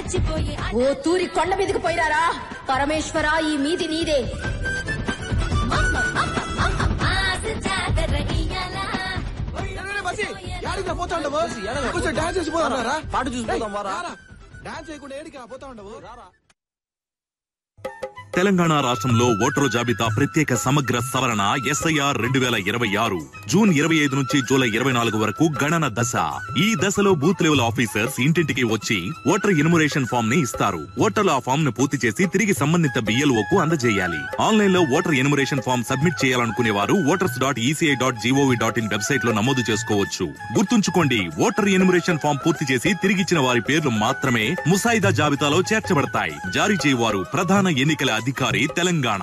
రెచ్చిపోయి ఓ తూరి కొండ మీదకి పోయిరారా పరమేశ్వర ఈ మీది నీదే ఆశ జాతర ఇయ్యాలా. కొంచెం డాన్స్ చేసి పోదాం పాట చూసి పోదాం వారా. డాన్స్ చేయకుండా ఏడికి పోతా ఉండవు తెలంగాణ రాష్ట్రంలో ఓటరు జాబితా ప్రత్యేక సమగ్ర సవరణ ఎస్ఐఆర్ రెండు వేల ఇరవై ఆరు జూన్ ఇరవై ఐదు నుంచి జూలై ఇరవై నాలుగు వరకు గణన దశ ఈ దశలో బూత్ లెవెల్ ఆఫీసర్స్ ఇంటింటికి వచ్చి ఓటర్ ఇన్మురేషన్ ఫామ్ ని ఇస్తారు ఓటర్లు ఆ ఫామ్ ను పూర్తి చేసి తిరిగి సంబంధిత బిఎల్ఓ కు అందజేయాలి ఆన్లైన్ లో ఓటర్ ఇన్మురేషన్ ఫామ్ సబ్మిట్ చేయాలనుకునే వారు voters dot ECI dot GOV dot in website లో నమోదు చేసుకోవచ్చు గుర్తుంచుకోండి ఓటర్ ఎన్యుమరేషన్ ఫామ్ పూర్తి చేసి తిరిగిచ్చిన వారి పేర్లు మాత్రమే ముసాయిదా జాబితాలో చేర్చబడతాయి జారీ చేయవారు ప్రధాన ఎన్నికల అధికారి తెలంగాణ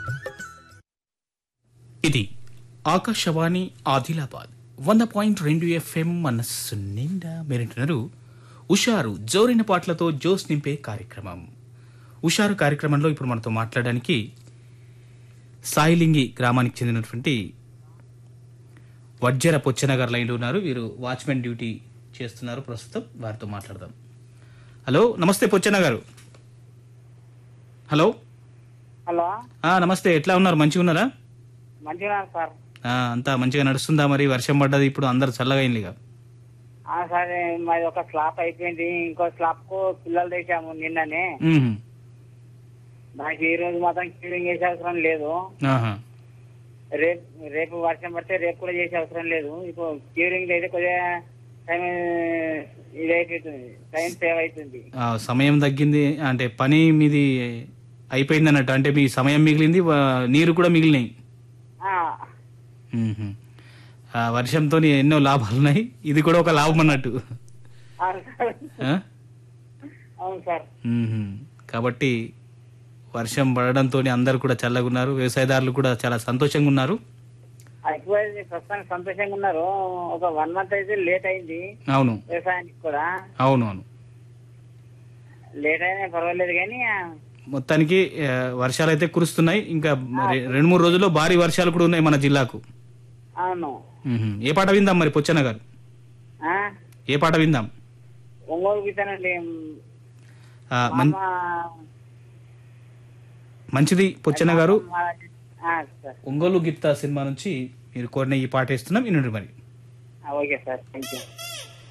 ఇది ఆకాశవాణి ఆదిలాబాద్ వంద పాయింట్ రెండు ఎఫ్ఎం మనస్సు నిండా మీరింటున్నారు ఉషారు జోరిన పాటలతో జోస్ నింపే కార్యక్రమం ఉషారు కార్యక్రమంలో ఇప్పుడు మనతో మాట్లాడడానికి సాయిలింగి గ్రామానికి చెందినటువంటి వజ్జర పొచ్చనగర్ లైన్లో ఉన్నారు వీరు వాచ్మెన్ డ్యూటీ చేస్తున్నారు ప్రస్తుతం వారితో మాట్లాడదాం హలో నమస్తే పొచ్చన్న గారు హలో హలో ఆ, నమస్తే ఎట్లా ఉన్నారు మంచిగా ఉన్నారా మంచిగా సార్ ఆ, అంతా మంచిగా నడుస్తుందా మరి వర్షం పడ్డది ఇప్పుడు అందరు చల్లగా అయిందిగా ఆ, సరే మాది ఒక స్లాప్ అయిపోయింది ఇంకో స్లాప్ కు పిల్లలు తెచ్చాము నిన్ననే మ్మ్. నాకు ఈ రోజు మాత్రం క్యూరింగ్ చేసే అవసరం లేదు ఆహా. రేపు రేపు వర్షం పడితే రేపు కూడా చేసే అవసరం లేదు ఇప్పుడు క్యూరింగ్ అయితే కొద్దిగా టైం ఇది అయిపోతుంది టైం సేవ్ అవుతుంది ఆ, సమయం తగ్గింది అంటే పని మీది అయిపోయింది అన్నట్టు అంటే మీ సమయం మిగిలింది వ- నీరు కూడా మిగిలినాయి ఆ, మ్మ్. ఆ, వర్షంతో ఎన్నో లాభాలు ఉన్నాయి ఇది కూడా ఒక లాభం అన్నట్టు అవును సార్ ఆ? అవును సార్ మ్మ్. కాబట్టి వర్షం పడడంతో అందరు కూడా చల్లగా ఉన్నారు వ్యవసాయదారులు కూడా చాలా సంతోషంగా ఉన్నారు అయిపోయింది ప్రస్తుతానికి సంతోషంగా ఉన్నారు ఒక వన్ మంత్ అయితే లేట్ అయింది అవును వ్యవసాయానికి కూడా అవును అవును లేట్ అయినా పర్వాలేదు కానీ ఆ, మొత్తానికి ఆ, వర్షాలు అయితే కురుస్తున్నాయి ఇంకా రె- రెండు మూడు రోజుల్లో భారీ వర్షాలు కూడా ఉన్నాయి మన జిల్లాకు అవును మ్మ్. ఏ పాట విందాం మరి పొచ్చన్న గారు ఆ, ఏ పాట విందాం ఒంగోలు గీతానండి ఆ, మం- మంచిది పొచ్చన్న గారు సార్ ఒంగోలు గిత్తా సినిమా నుంచి మీరు కోరిన ఈ పాట వేస్తున్నాం వినండి మరి ఓకే సార్ థ్యాంక్ యూ